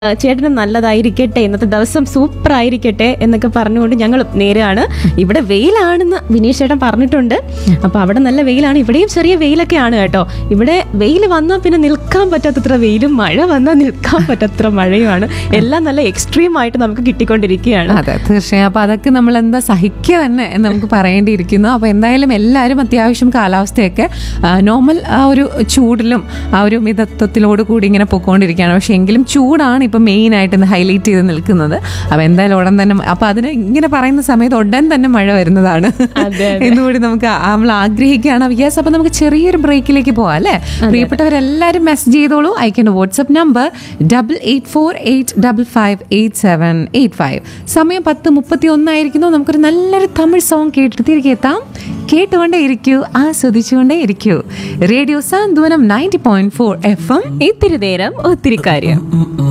ആ, ചേട്ടനും നല്ലതായിരിക്കട്ടെ ഇന്നത്തെ ദിവസം സൂപ്പർ ആയിരിക്കട്ടെ എന്നൊക്കെ പറഞ്ഞുകൊണ്ട് ഞങ്ങൾ നേരാണ് ഇവിടെ വെയിലാണെന്ന് വിനീഷ് ചേട്ടൻ പറഞ്ഞിട്ടുണ്ട് അപ്പൊ അവിടെ നല്ല വെയിലാണ് ഇവിടെയും ചെറിയ വെയിലൊക്കെ ആണ് കേട്ടോ ഇവിടെ വെയിൽ വന്നാൽ പിന്നെ നിൽക്കാൻ പറ്റാത്തത്ര വെയിലും മഴ വന്നാൽ നിൽക്കാൻ പറ്റാത്തത്ര മഴയുമാണ് എല്ലാം നല്ല എക്സ്ട്രീം ആയിട്ട് നമുക്ക് കിട്ടിക്കൊണ്ടിരിക്കുകയാണ് അതെ തീർച്ചയായും അപ്പൊ അതൊക്കെ നമ്മൾ എന്താ സഹിക്കുക തന്നെ എന്ന് നമുക്ക് പറയേണ്ടിയിരിക്കുന്നു അപ്പൊ എന്തായാലും എല്ലാവരും അത്യാവശ്യം കാലാവസ്ഥയൊക്കെ നോർമൽ ആ ഒരു ചൂടിലും ആ ഒരു മിതത്വത്തിലോട് കൂടി ഇങ്ങനെ പൊക്കോണ്ടിരിക്കുകയാണ് പക്ഷെ എങ്കിലും ചൂടാണ് ഇപ്പൊ മെയിൻ ആയിട്ട് ഇന്ന് ഹൈലൈറ്റ് ചെയ്ത് നിൽക്കുന്നത് അപ്പൊ എന്തായാലും ഉടൻ തന്നെ അപ്പൊ അതിന് ഇങ്ങനെ പറയുന്ന സമയത്ത് ഉടൻ തന്നെ മഴ വരുന്നതാണ് അതെ, എന്നുകൂടി നമുക്ക് ആ- നമ്മൾ ആഗ്രഹിക്കുകയാണ് യെസ് അപ്പൊ നമുക്ക് ചെറിയൊരു ബ്രേക്കിലേക്ക് പോവാം അല്ലേ പ്രിയപ്പെട്ടവരെല്ലാവരും മെസ്സേജ് ചെയ്തോളൂ അയക്കേണ്ട WhatsApp number double eight four eight double five eight seven eight five സമയം പത്ത് മുപ്പത്തി ഒന്നായിരിക്കുന്നു നമുക്കൊരു നല്ലൊരു തമിഴ് സോങ് കേട്ടിട്ട് തിരികെ എത്താം കേട്ടുകൊണ്ടേ ഇരിക്കൂ ആസ്വദിച്ചുകൊണ്ടേ ഇരിക്കൂ radio Santhwanam ninety point four F M ഇത്തിരി നേരം ഒത്തിരി കാര്യം